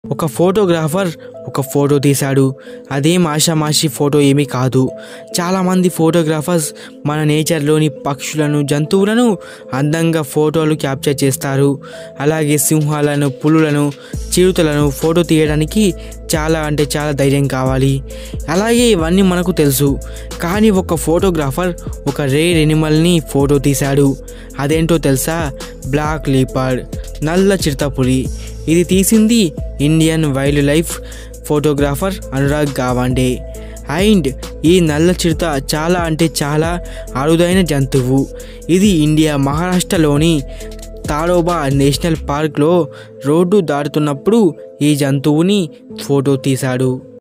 ఒక ఫోటోగ్రాఫర్ ఒక ఫోటో తీశాడు అదేం ఆషామాషి ఫోటో ఏమీ కాదు చాలామంది ఫోటోగ్రాఫర్స్ మన నేచర్లోని పక్షులను జంతువులను అందంగా ఫోటోలు క్యాప్చర్ చేస్తారు అలాగే సింహాలను పులులను చిరుతలను ఫోటో తీయడానికి చాలా అంటే చాలా ధైర్యం కావాలి అలాగే ఇవన్నీ మనకు తెలుసు కానీ ఒక ఫోటోగ్రాఫర్ ఒక రేర్ ఎనిమల్ని ఫోటో తీశాడు అదేంటో తెలుసా బ్లాక్ లీపర్డ్ నల్ల చిరుతపులి ఇది తీసింది Indian wildlife photographer Anurag Gawande and ఈ నల్ల చిరుత చాలా అంటే చాలా అరుదైన జంతువు ఇది ఇండియా మహారాష్ట్రలోని తాడోబా నేషనల్ పార్క్లో రోడ్డు దాటుతున్నప్పుడు ఈ జంతువుని ఫోటో తీశాడు